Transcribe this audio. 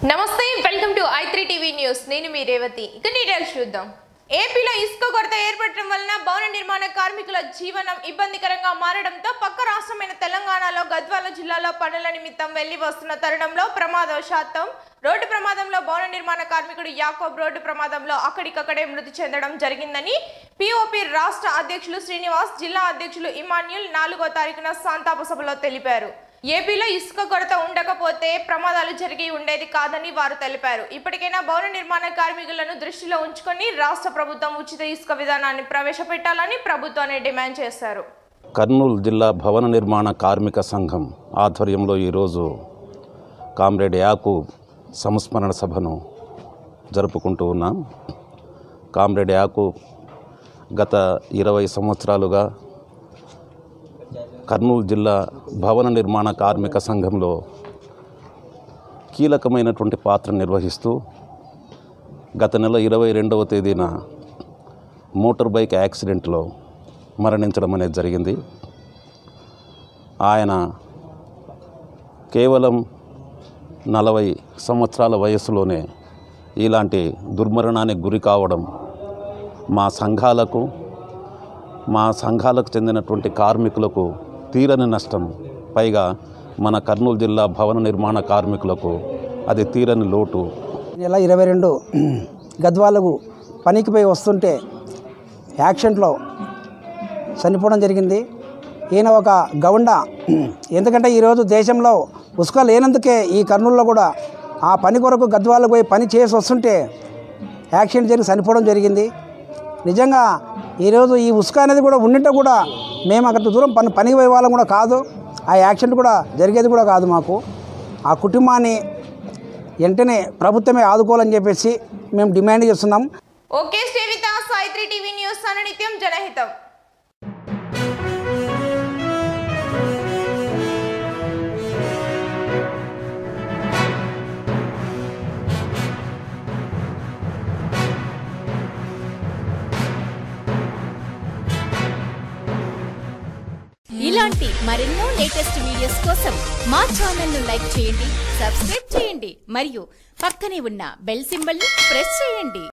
నమస్తే welcome to I three TV news నేను మీ రేవతి ఇక డీటెయిల్స్ చూద్దాం ఏపీలో ఇసుక కొరత ఏర్పడటం వలన భవన నిర్మాణ కార్మికుల జీవనం ఇబ్బందికరంగా మారడంతో పక్క రాష్ట్రమైన తెలంగాణలో గద్వాల జిల్లాలో పనుల నిమిత్తం వెళ్లి వస్తున్న తరుణంలో ప్రమాదవశాత్తం రోడ్డు ప్రమాదంలో భవన నిర్మాణ కార్మికుడు యాకోబ్ రోడ్డు ప్రమాదంలో అక్కడికక్కడే మృతి చెందడం జరిగిందని పిఓపి రాష్ట్ర అధ్యక్షులు శ్రీనివాస్ జిల్లా అధ్యక్షులు ఇమాన్యుల్ నాలుగో తారీఖున సంతాప సభలో తెలిపారు ఏపీలో ఇసుక కొరత ఉండకపోతే ప్రమాదాలు జరిగి ఉండేది కాదని వారు తెలిపారు ఇప్పటికైనా భవన నిర్మాణ కార్మికులను దృష్టిలో ఉంచుకొని రాష్ట్ర ప్రభుత్వం ఉచిత ఇసుక విధానాన్ని ప్రవేశపెట్టాలని ప్రభుత్వాన్ని డిమాండ్ చేశారు కర్నూలు జిల్లా భవన నిర్మాణ కార్మిక సంఘం ఆధ్వర్యంలో ఈరోజు కామ్రేడ్ యాకూబ్ సంస్మరణ సభను జరుపుకుంటూ ఉన్నాం కామ్రేడ్ యాకూబ్ గత ఇరవై సంవత్సరాలుగా కర్నూలు జిల్లా భవన నిర్మాణ కార్మిక సంఘంలో కీలకమైనటువంటి పాత్ర నిర్వహిస్తూ గత నెల ఇరవై రెండవ తేదీన మోటార్ బైక్ యాక్సిడెంట్లో మరణించడం అనేది జరిగింది ఆయన కేవలం నలభై సంవత్సరాల వయసులోనే ఇలాంటి దుర్మరణానికి గురి కావడం మా సంఘాలకు మా సంఘాలకు చెందినటువంటి కార్మికులకు తీరని నష్టం పైగా మన కర్నూలు జిల్లా భవన నిర్మాణ కార్మికులకు అది తీరని లోటు నెల ఇరవై రెండు గద్వాలకు పనికి పోయి వస్తుంటే యాక్సిడెంట్లో చనిపోవడం జరిగింది ఈయన ఒక గౌండ ఎందుకంటే ఈరోజు దేశంలో ఉసుక లేనందుకే ఈ కర్నూలులో కూడా ఆ పని కొరకు గద్వాలకు పోయి పని చేసి వస్తుంటే యాక్సిడెంట్ జరిగి చనిపోవడం జరిగింది నిజంగా ఈరోజు ఈ ఉసుక అనేది కూడా ఉండింటే కూడా మేము అక్కడ దూరం పని పనికి పోయే వాళ్ళం కూడా కాదు ఆ యాక్సిడెంట్ కూడా జరిగేది కూడా కాదు మాకు ఆ కుటుంబాన్ని వెంటనే ప్రభుత్వమే ఆదుకోవాలని చెప్పేసి మేము డిమాండ్ చేస్తున్నాం okay stay with us, I three TV news అనునిత్యం జనహితం ఇలాంటి మరెన్నో లేటెస్ట్ వీడియోస్ కోసం మా ఛానల్ ను లైక్ చేయండి సబ్స్క్రైబ్ చేయండి మరియు పక్కనే ఉన్న బెల్ సింబల్ ని ప్రెస్ చేయండి